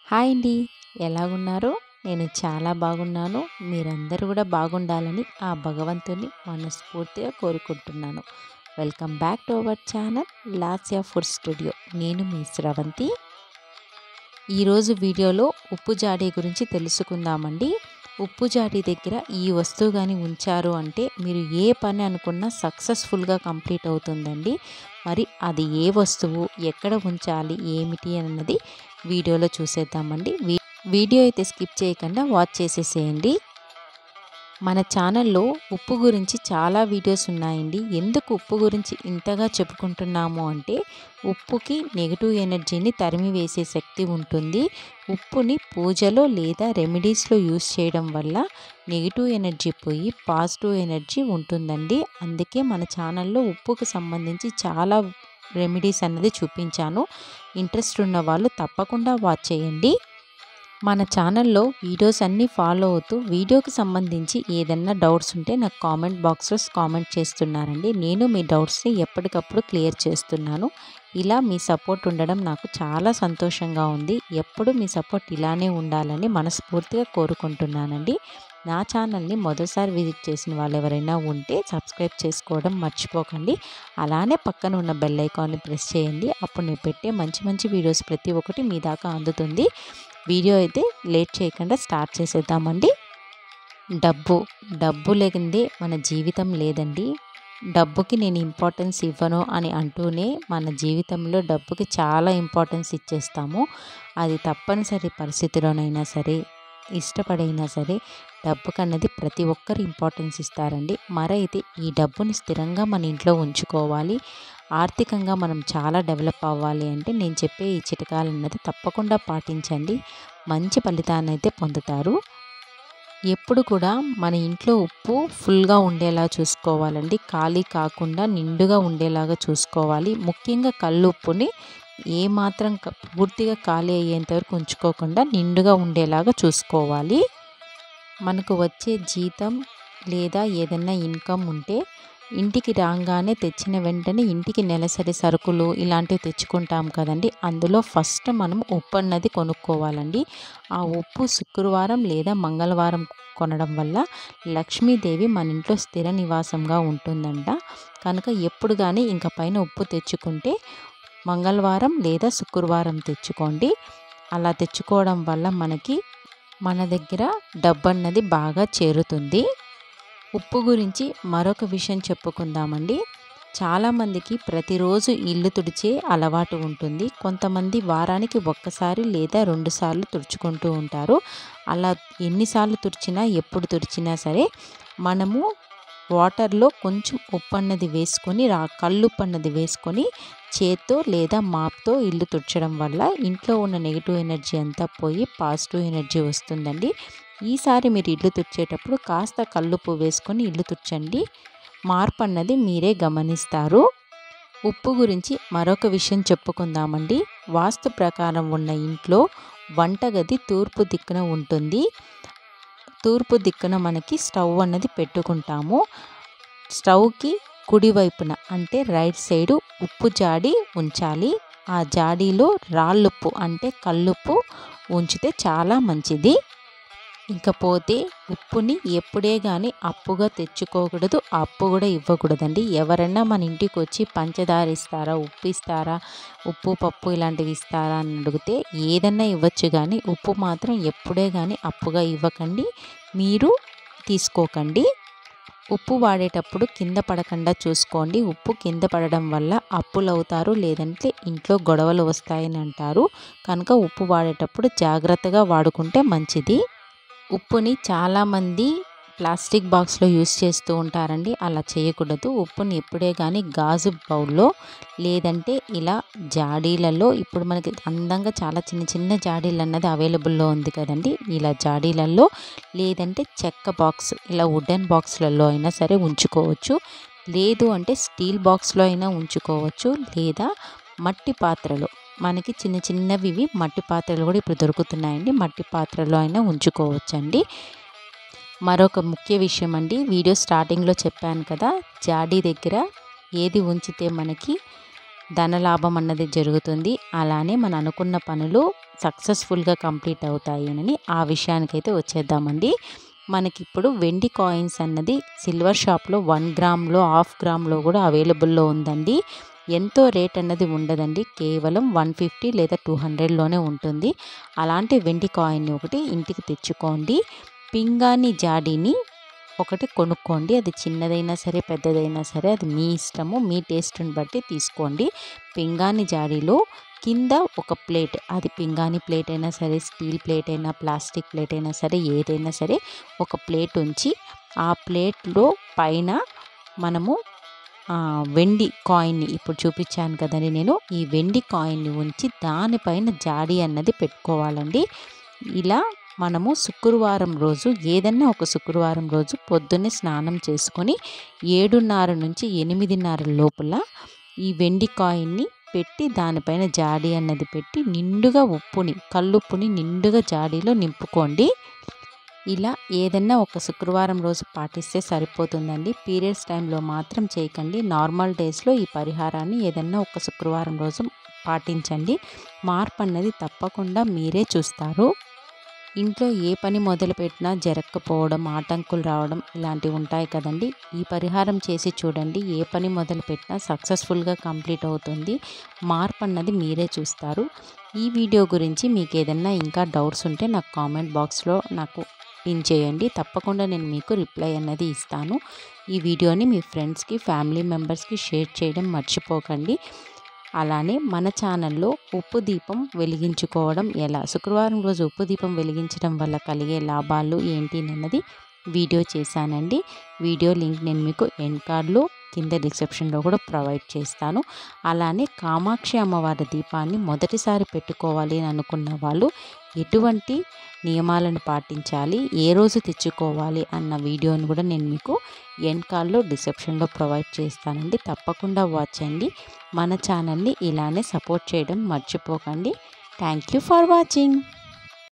hi అండి ఎలాగున్నారు నేను చాలా బాగున్నాను మీరందరూ కూడా బాగుండాలని ఆ భగవంతుని మనస్ఫూర్తిగా కోరుకుంటున్నాను welcome back to our channel Lasya food studio నేను మీ స్రవంతి ఈరోజు వీడియోలో ఉప్పు జాడీ గురించి తెలుసుకుందామండి ఉప్పు జాడీ దగ్గర ఈ వస్తువు కానీ ఉంచారు అంటే మీరు ఏ పని అనుకున్నా సక్సెస్ఫుల్గా కంప్లీట్ అవుతుందండి మరి అది ఏ వస్తువు ఎక్కడ ఉంచాలి ఏమిటి అన్నది వీడియోలో చూసేద్దామండి వీ- వీడియో అయితే స్కిప్ చేయకుండా వాచ్ చేసేసేయండి మన ఛానల్లో ఉప్పు గురించి చాలా వీడియోస్ ఉన్నాయండి ఎందుకు ఉప్పు గురించి ఇంతగా చెప్పుకుంటున్నాము అంటే ఉప్పుకి నెగిటివ్ ఎనర్జీని తరిమి వేసే శక్తి ఉంటుంది ఉప్పుని పూజలో లేదా రెమెడీస్లో యూస్ చేయడం వల్ల నెగిటివ్ ఎనర్జీ పోయి పాజిటివ్ ఎనర్జీ ఉంటుందండి అందుకే మన ఛానల్లో ఉప్పుకు సంబంధించి చాలా రెమెడీస్ అన్నది చూపించాను ఇంట్రెస్ట్ ఉన్న వాళ్ళు తప్పకుండా వాచ్ చేయండి మన ఛానల్లో వీడియోస్ అన్నీ ఫాలో అవుతూ వీడియోకి సంబంధించి ఏదన్నా డౌట్స్ ఉంటే నాకు కామెంట్ బాక్స్లో కామెంట్ చేస్తున్నారండి నేను మీ డౌట్స్ని ఎప్పటికప్పుడు క్లియర్ చేస్తున్నాను ఇలా మీ సపోర్ట్ ఉండడం నాకు చాలా సంతోషంగా ఉంది ఎప్పుడు మీ సపోర్ట్ ఇలానే ఉండాలని మనస్ఫూర్తిగా కోరుకుంటున్నానండి నా ఛానల్ని మొదటిసారి విజిట్ చేసిన వాళ్ళు ఎవరైనా ఉంటే సబ్స్క్రైబ్ చేసుకోవడం మర్చిపోకండి అలానే పక్కన ఉన్న బెల్ ఐకాన్ని ప్రెస్ చేయండి అప్పుడు నేను పెట్టే మంచి మంచి వీడియోస్ ప్రతి ఒక్కటి మీ దాకా అందుతుంది వీడియో అయితే లేట్ చేయకుండా స్టార్ట్ చేసేద్దామండి డబ్బు డబ్బు లేకుందే మన జీవితం లేదండి డబ్బుకి నేను ఇంపార్టెన్స్ ఇవ్వను అని అంటూనే మన జీవితంలో డబ్బుకి చాలా ఇంపార్టెన్స్ ఇచ్చేస్తాము అది తప్పనిసరి పరిస్థితిలోనైనా సరే ఇష్టపడైనా సరే డబ్బుకి అన్నది ప్రతి ఒక్కరు ఇంపార్టెన్స్ ఇస్తారండి మరైతే ఈ డబ్బుని స్థిరంగా మన ఇంట్లో ఉంచుకోవాలి ఆర్థికంగా మనం చాలా డెవలప్ అవ్వాలి అంటే నేను చెప్పే ఈ చిట్కాలు అన్నది తప్పకుండా పాటించండి మంచి ఫలితాన్ని అయితే పొందుతారు ఎప్పుడు కూడా మన ఇంట్లో ఉప్పు ఫుల్గా ఉండేలా చూసుకోవాలండి ఖాళీ కాకుండా నిండుగా ఉండేలాగా చూసుకోవాలి ముఖ్యంగా కళ్ళు ఉప్పుని ఏమాత్రం క- పూర్తిగా ఖాళీ అయ్యేంత వరకు ఉంచుకోకుండా నిండుగా ఉండేలాగా చూసుకోవాలి మనకు వచ్చే జీతం లేదా ఏదన్నా ఇన్కమ్ ఉంటే ఇంటికి రాగానే తెచ్చిన వెంటనే ఇంటికి నెలసరి సరుకులు ఇలాంటివి తెచ్చుకుంటాం కదండి అందులో ఫస్ట్ మనం ఉప్పు అన్నది కొనుక్కోవాలండి ఆ ఉప్పు శుక్రవారం లేదా మంగళవారం కొనడం వల్ల లక్ష్మీదేవి మన ఇంట్లో స్థిర నివాసంగా ఉంటుందంట కనుక ఎప్పుడు కానీ ఇంకా పైన ఉప్పు తెచ్చుకుంటే మంగళవారం లేదా శుక్రవారం తెచ్చుకోండి అలా తెచ్చుకోవడం వల్ల మనకి మన దగ్గర డబ్బు అన్నది బాగా చేరుతుంది ఉప్పు గురించి మరొక విషయం చెప్పుకుందామండి చాలామందికి ప్రతిరోజు ఇల్లు తుడిచే అలవాటు ఉంటుంది కొంతమంది వారానికి ఒక్కసారి లేదా రెండుసార్లు తుడుచుకుంటూ ఉంటారు అలా ఎన్నిసార్లు తుడిచినా ఎప్పుడు తుడిచినా సరే మనము వాటర్లో కొంచెం ఉప్పు అన్నది వేసుకొని రా కల్లుప్పు అన్నది వేసుకొని చేత్తో లేదా మాప్తో ఇల్లు తుడచడం వల్ల ఇంట్లో ఉన్న నెగిటివ్ ఎనర్జీ అంతా పోయి పాజిటివ్ ఎనర్జీ వస్తుందండి ఈసారి మీరు ఇల్లు తుడిచేటప్పుడు కాస్త కల్లుప్పు వేసుకొని ఇల్లు తుడచండి మార్పు అన్నది మీరే గమనిస్తారు ఉప్పు గురించి మరొక విషయం చెప్పుకుందామండి వాస్తు ప్రకారం ఉన్న ఇంట్లో వంటగది తూర్పు దిక్కున ఉంటుంది తూర్పు దిక్కున మనకి స్టవ్ అన్నది పెట్టుకుంటాము స్టవ్కి కుడివైపున అంటే రైట్ సైడు ఉప్పు జాడి ఉంచాలి ఆ జాడీలో రాళ్ళుప్పు అంటే కల్లుప్పు ఉంచితే చాలా మంచిది ఇంకపోతే ఉప్పుని ఎప్పుడే కానీ అప్పుగా తెచ్చుకోకూడదు అప్పు కూడా ఇవ్వకూడదండి ఎవరైనా మన ఇంటికి వచ్చి పంచదార ఇస్తారా ఉప్పు ఇస్తారా ఉప్పు పప్పు ఇలాంటివి ఇస్తారా అని అడిగితే ఏదన్నా ఇవ్వచ్చు కానీ ఉప్పు మాత్రం ఎప్పుడే కానీ అప్పుగా ఇవ్వకండి మీరు తీసుకోకండి ఉప్పు వాడేటప్పుడు కింద పడకుండా చూసుకోండి ఉప్పు కింద పడడం వల్ల అప్పులు అవుతారు లేదంటే ఇంట్లో గొడవలు వస్తాయని అంటారు కనుక ఉప్పు వాడేటప్పుడు జాగ్రత్తగా వాడుకుంటే మంచిది ఉప్పుని చాలామంది ప్లాస్టిక్ బాక్స్లో యూస్ చేస్తూ ఉంటారండి అలా చేయకూడదు ఉప్పుని ఎప్పుడే కానీ గాజు బౌల్లో లేదంటే ఇలా జాడీలలో ఇప్పుడు మనకి అందంగా చాలా చిన్న చిన్న జాడీలు అన్నది అవైలబుల్లో ఉంది కదండి ఇలా జాడీలలో లేదంటే చెక్క బాక్స్ ఇలా వుడెన్ బాక్స్లలో అయినా సరే ఉంచుకోవచ్చు లేదు అంటే స్టీల్ బాక్స్లో అయినా ఉంచుకోవచ్చు లేదా మట్టి పాత్రలో మనకి చిన్న చిన్నవి ఇవి మట్టి పాత్రలు కూడా ఇప్పుడు దొరుకుతున్నాయండి మట్టి పాత్రలో అయినా ఉంచుకోవచ్చండి మరొక ముఖ్య విషయం అండి వీడియో స్టార్టింగ్లో చెప్పాను కదా జాడీ దగ్గర ఏది ఉంచితే మనకి ధనలాభం అన్నది జరుగుతుంది అలానే మనం అనుకున్న పనులు సక్సెస్ఫుల్గా కంప్లీట్ అవుతాయి అని ఆ విషయానికైతే వచ్చేద్దామండి మనకి ఇప్పుడు వెండి కాయిన్స్ అన్నది సిల్వర్ షాప్లో వన్ గ్రామ్లో హాఫ్ గ్రామ్లో కూడా అవైలబుల్లో ఉందండి ఎంతో రేట్ అన్నది ఉండదండి కేవలం వన్ ఫిఫ్టీ లేదా టూ హండ్రెడ్లోనే ఉంటుంది అలాంటి వెండి కాయిన్ని ఒకటి ఇంటికి తెచ్చుకోండి పింగాణి జాడీని ఒకటి కొనుక్కోండి అది చిన్నదైనా సరే పెద్దదైనా సరే అది మీ ఇష్టము మీ టేస్ట్ని బట్టి తీసుకోండి పింగాణి జాడీలో కింద ఒక ప్లేట్ అది పింగాణి ప్లేట్ అయినా సరే స్టీల్ ప్లేట్ అయినా ప్లాస్టిక్ ప్లేట్ అయినా సరే ఏదైనా సరే ఒక ప్లేట్ ఉంచి ఆ ప్లేట్లో పైన మనము వెండి కాయిన్ని ఇప్పుడు చూపించాను కదండి నేను ఈ వెండి కాయిన్ని ఉంచి దానిపైన జాడీ అన్నది పెట్టుకోవాలండి ఇలా మనము శుక్రవారం రోజు ఏదన్నా ఒక శుక్రవారం రోజు పొద్దున్నే స్నానం చేసుకొని ఏడున్నర నుంచి ఎనిమిదిన్నర లోపల ఈ వెండి కాయిన్ని పెట్టి దానిపైన జాడీ అన్నది పెట్టి నిండుగా ఉప్పుని కల్లుప్పుని నిండుగా జాడీలో నింపుకోండి ఇలా ఏదన్నా ఒక శుక్రవారం రోజు పాటిస్తే సరిపోతుందండి పీరియడ్స్ టైంలో మాత్రం చేయకండి నార్మల్ డేస్లో ఈ పరిహారాన్ని ఏదన్నా ఒక శుక్రవారం రోజు పాటించండి మార్పు అన్నది తప్పకుండా మీరే చూస్తారు ఇంట్లో ఏ పని మొదలుపెట్టినా జరగకపోవడం ఆటంకులు రావడం ఇలాంటివి ఉంటాయి కదండి ఈ పరిహారం చేసి చూడండి ఏ పని మొదలుపెట్టినా సక్సెస్ఫుల్గా కంప్లీట్ అవుతుంది మార్పు అన్నది మీరే చూస్తారు ఈ వీడియో గురించి మీకు ఏదైనా ఇంకా డౌట్స్ ఉంటే నాకు కామెంట్ బాక్స్లో నాకు పిన్ చేయండి తప్పకుండా నేను మీకు రిప్లై అన్నది ఇస్తాను ఈ వీడియోని మీ ఫ్రెండ్స్కి ఫ్యామిలీ మెంబర్స్కి షేర్ చేయడం మర్చిపోకండి అలానే మన ఛానల్లో ఉప్పు దీపం వెలిగించుకోవడం ఎలా శుక్రవారం రోజు ఉప్పు దీపం వెలిగించడం వల్ల కలిగే లాభాలు ఏంటి అన్నది వీడియో చేశానండి వీడియో లింక్ నేను మీకు ఎండ్ కార్డ్లో కింద డిస్క్రిప్షన్లో కూడా ప్రొవైడ్ చేస్తాను అలానే కామాక్షి అమ్మవారి దీపాన్ని మొదటిసారి పెట్టుకోవాలి అని అనుకున్న వాళ్ళు ఎటువంటి నియమాలను పాటించాలి ఏ రోజు తెచ్చుకోవాలి అన్న వీడియోని కూడా నేను మీకు ఎండ్ కార్డ్లో డిస్క్రిప్షన్లో ప్రొవైడ్ చేస్తానండి తప్పకుండా వాచ్ చేయండి మన ఛానల్ని ఇలానే సపోర్ట్ చేయడం మర్చిపోకండి థ్యాంక్ యూ ఫర్ వాచింగ్